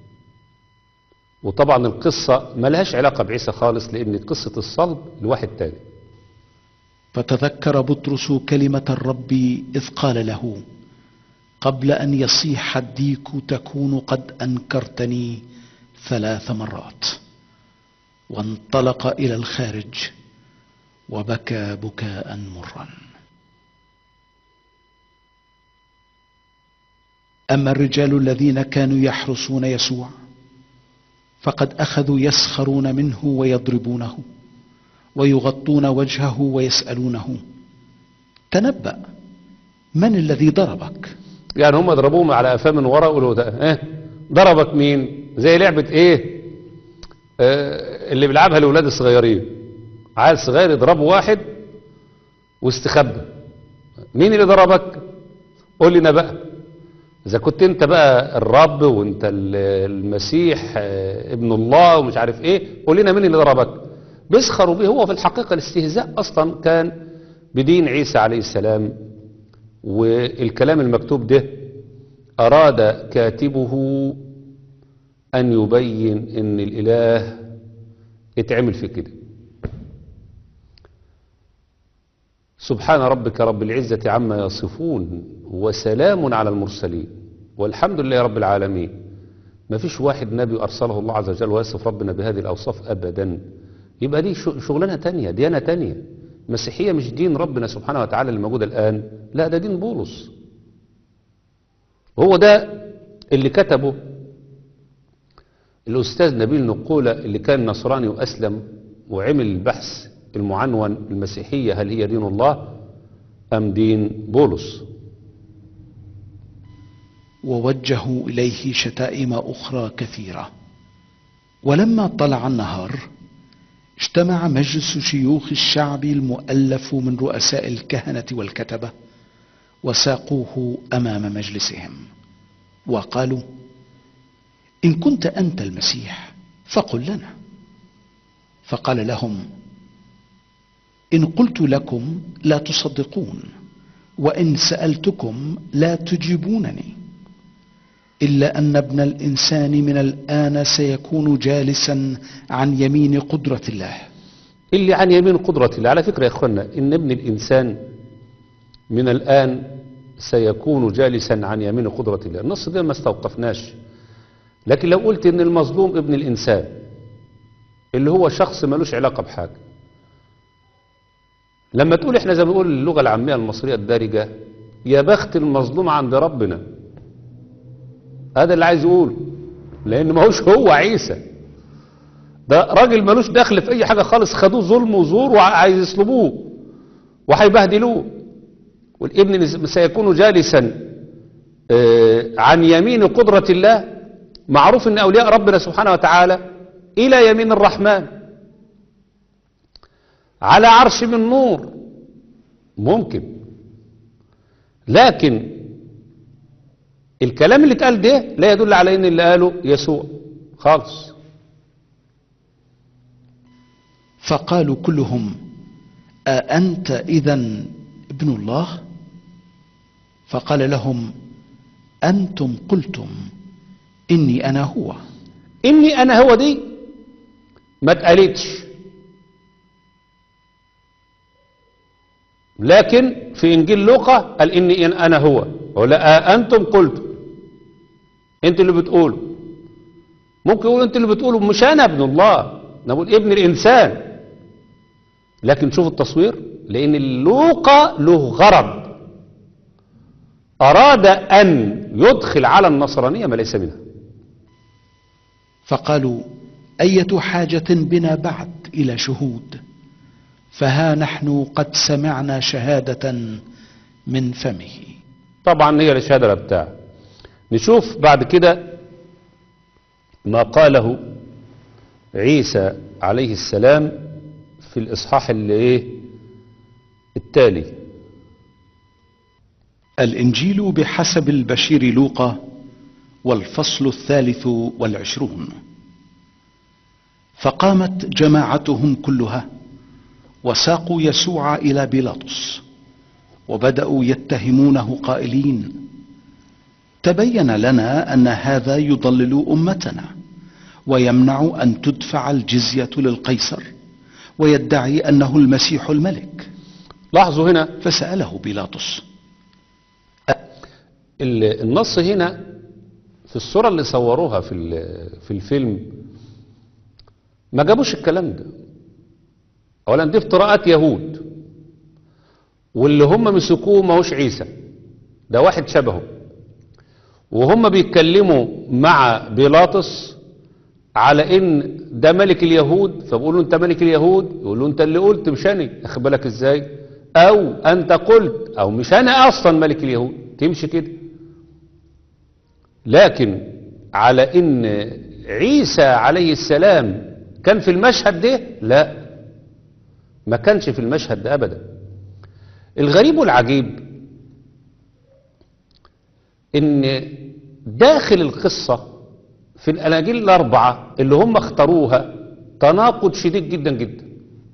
وطبعا القصة ملهاش علاقة بعيسى خالص لأن قصة الصلب لواحد تاني فتذكر بطرس كلمة الرب إذ قال له قبل أن يصيح الديك تكون قد أنكرتني ثلاث مرات وانطلق إلى الخارج وبكى بكاء مرا أما الرجال الذين كانوا يحرسون يسوع فقد أخذوا يسخرون منه ويضربونه ويغطون وجهه ويسألونه تنبأ من الذي ضربك يعني هم ضربوهم على قفاه من ورا وقالوا ده ايه ضربك مين زي لعبة ايه آه اللي بيلعبها الاولاد الصغيرين عيل صغير يضرب واحد واستخبى مين اللي ضربك قول لنا بقى اذا كنت انت بقى الرب وانت ال- المسيح آه، ابن الله ومش عارف ايه قول لنا مين اللي ضربك بيسخروا بيه هو في الحقيقة الاستهزاء اصلا كان بدين عيسى عليه السلام والكلام المكتوب ده أراد كاتبه أن يبين أن الإله اتعمل في كده سبحان ربك رب العزة عما يصفون وسلام على المرسلين والحمد لله رب العالمين ما فيش واحد نبي أرسله الله عز وجل ويصف ربنا بهذه الأوصاف أبدا يبقى دي شغ- شغلانة تانية ديانة تانية مسيحية مش دين ربنا سبحانه وتعالى اللي موجود الآن لا ده دين بولس وهو ده اللي كتبه الأستاذ نبيل نقولة اللي كان نصراني وأسلم وعمل البحث المعنون المسيحية هل هي دين الله أم دين بولس ووجهوا إليه شتائم أخرى كثيرة ولما طلع النهار اجتمع مجلس شيوخ الشعب المؤلف من رؤساء الكهنة والكتبة وساقوه أمام مجلسهم وقالوا إن كنت أنت المسيح فقل لنا فقال لهم إن قلت لكم لا تصدقون وإن سألتكم لا تجيبونني إلا أن ابن الإنسان من الآن سيكون جالسا عن يمين قدرة الله اللي عن يمين قدرة الله على فكرة يا إخوانا إن ابن الإنسان من الآن سيكون جالسا عن يمين قدرة الله النص ده ما استوقفناش لكن لو قلت إن المظلوم ابن الإنسان اللي هو شخص ملوش علاقة بحاجة لما تقول احنا زي ما بنقول اللغة العامية المصرية الدارجة يا بخت المظلوم عند ربنا هذا اللي عايز يقوله لان ما هوش هو عيسى ده راجل ملوش دخل في اي حاجة خالص خدوه ظلم وزور وعايز يصلبوه وهيبهدلوه والابن سيكون جالسا آه، عن يمين قدرة الله معروف ان اولياء ربنا سبحانه وتعالى الى يمين الرحمن على عرش من نور ممكن لكن الكلام اللي اتقال ده لا يدل على ان اللي قاله يسوع خالص فقالوا كلهم أأنت إذا ابن الله فقال لهم أنتم قلتم إني أنا هو اني انا هو دي ما اتقالتش لكن في انجيل لوقا قال اني إن انا هو ولا انتم قلتم انتوا اللي بتقولوا ممكن يقولوا انتوا اللي بتقولوا مش انا ابن الله انا بقول ابن الانسان لكن شوف التصوير لان لوقا له غرض اراد ان يدخل على النصرانيه ما ليس منها فقالوا أية حاجة بنا بعد إلى شهود فها نحن قد سمعنا شهادة من فمه طبعا هي الشهاده بتاع نشوف بعد كده ما قاله عيسى عليه السلام في الاصحاح اللي ايه التالي الإنجيل بحسب البشير لوقا والفصل الثالث والعشرون فقامت جماعتهم كلها وساقوا يسوع إلى بيلاطس وبدأوا يتهمونه قائلين تبين لنا أن هذا يضلل أمتنا ويمنع أن تدفع الجزية للقيصر ويدعي أنه المسيح الملك لاحظوا هنا فسأله بيلاطس ال- النص هنا في الصورة اللي صوروها في ال- في الفيلم ما جابوش الكلام ده اولا دي افتراءات يهود واللي هم مسكوه ما هوش عيسى ده واحد شبهه وهم بيتكلموا مع بيلاطس على ان ده ملك اليهود فبقولوا انت ملك اليهود يقول له انت اللي قلت مش انا اخد بالك ازاي او انت قلت او مش انا اصلا ملك اليهود تمشي كده لكن على ان عيسى عليه السلام كان في المشهد ده لا ما كانش في المشهد ده ابدا الغريب والعجيب ان داخل القصة في الاناجيل الاربعة اللي هم اختاروها تناقض شديد جدا جدا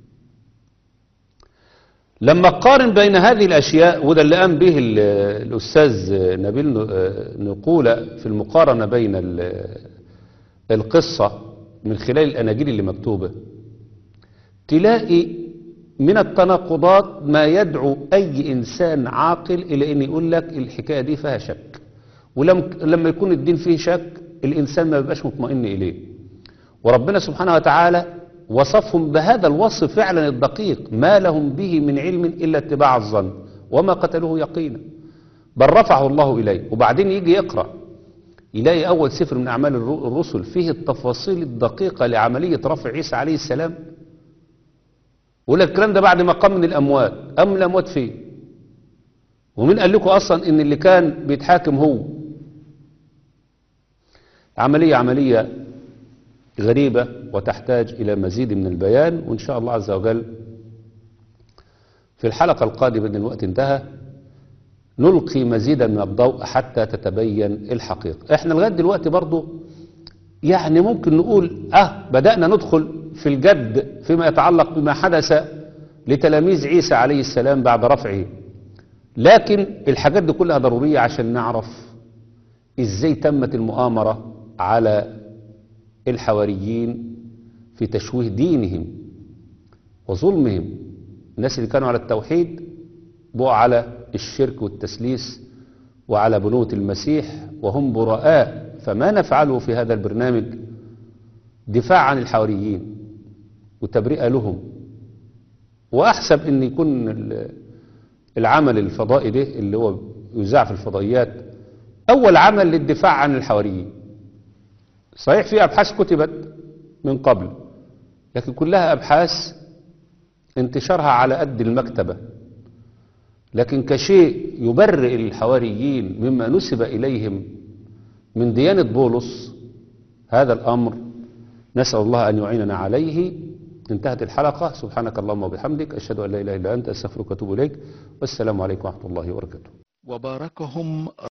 لما قارن بين هذه الاشياء وده اللي قام به ال- الاستاذ نبيل نقولة في المقارنة بين ال- القصة من خلال الاناجيل اللي مكتوبة تلاقي من التناقضات ما يدعو اي انسان عاقل الى ان يقول لك الحكاية دي فيها شك ولما يكون الدين فيه شك الانسان ما بيبقاش مطمئن اليه وربنا سبحانه وتعالى وصفهم بهذا الوصف فعلا الدقيق ما لهم به من علم الا اتباع الظن وما قتلوه يقينا بل رفعه الله اليه وبعدين يجي يقرا يلاقي اول سفر من اعمال الر- الرسل فيه التفاصيل الدقيقه لعمليه رفع عيسى عليه السلام يقول لك الكلام ده بعد ما قام من الاموات ام الاموات فين ومين قال لكم اصلا ان اللي كان بيتحاكم هو عمليه عمليه غريبه وتحتاج الى مزيد من البيان وان شاء الله عز وجل في الحلقه القادمه ان الوقت انتهى نلقي مزيدا من الضوء حتى تتبين الحقيقه احنا لغايه دلوقتي برضو يعني ممكن نقول اه بدانا ندخل في الجد فيما يتعلق بما حدث لتلاميذ عيسى عليه السلام بعد رفعه لكن الحاجات دي كلها ضرورية عشان نعرف ازاي تمت المؤامرة على الحواريين في تشويه دينهم وظلمهم الناس اللي كانوا على التوحيد بقوا على الشرك والتسليس وعلى بنوة المسيح وهم براء فما نفعله في هذا البرنامج دفاع عن الحواريين وتبرئة لهم وأحسب أن يكون ال- العمل الفضائي ده اللي هو يذاع في الفضائيات أول عمل للدفاع عن الحواريين صحيح في أبحاث كتبت من قبل لكن كلها أبحاث انتشارها على قد المكتبة لكن كشيء يبرئ الحواريين مما نسب إليهم من ديانة بولس هذا الأمر نسأل الله أن يعيننا عليه انتهت الحلقة سبحانك اللهم وبحمدك أشهد أن لا إله إلا أنت أستغفرك وأتوب إليك والسلام عليكم ورحمة الله وبركاته وباركهم